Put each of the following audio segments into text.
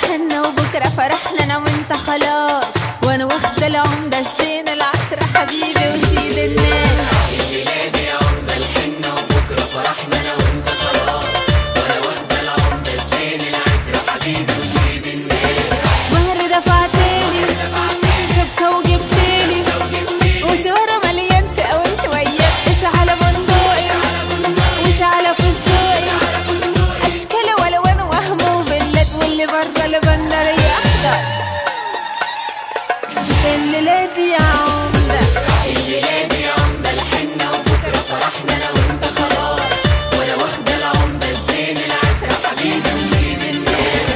حنا وبكرة فرحنا انا وانت خلاص وانا واخدة العمدة الزين العطر حبيبي وسيد الناس ميلادي يا عمدة الحنة وبكرة فرحنا أنا وأنت خلاص وأنا واخدة العمدة الزين العطر حبيبي وسيد الناس مهر دفعتلي شبكة وجبتلي وشهرة مليان شقاوي شوية مش على بندقي مش على فستقي أشكال والوان وهم وفيلات واللي برا البندرية أحضر الليلة دي يا عمدة ميلادي يا عمدة الحنة وبكرة فرحنا أنا وأنت خلاص وأنا واخدة العمدة الزين العطر حبيبي وسيد الناس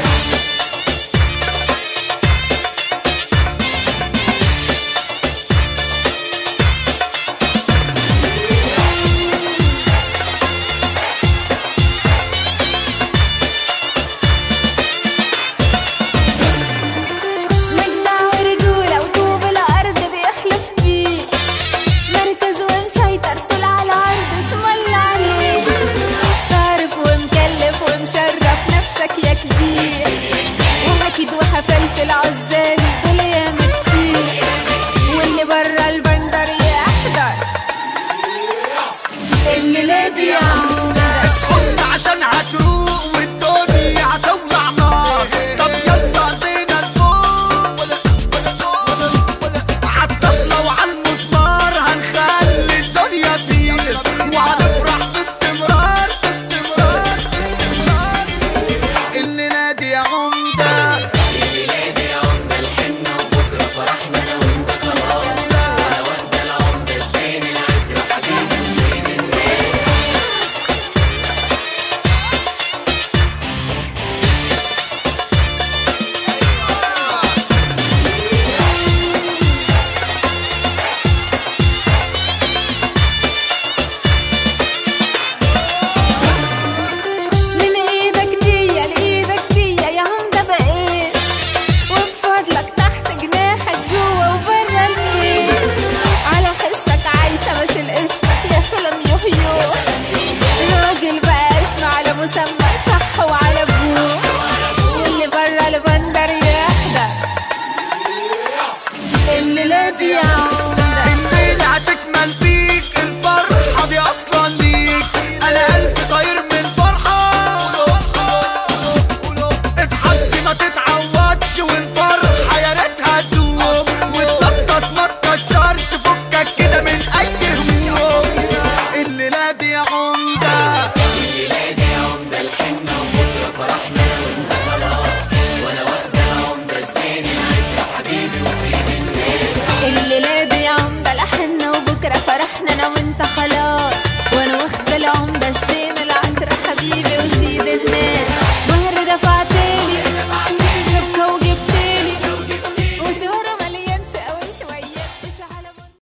مجدع ورجولة وطوب الأرض بيحلف فيه مركز ومسيطر طول على العرض اسم الله عليه صارف ومكلف ومشرف نفسك يا كبير وأكيد وحفل في العزالي دول ياما كتير واللي برا البندر يحضر الليلة دي يا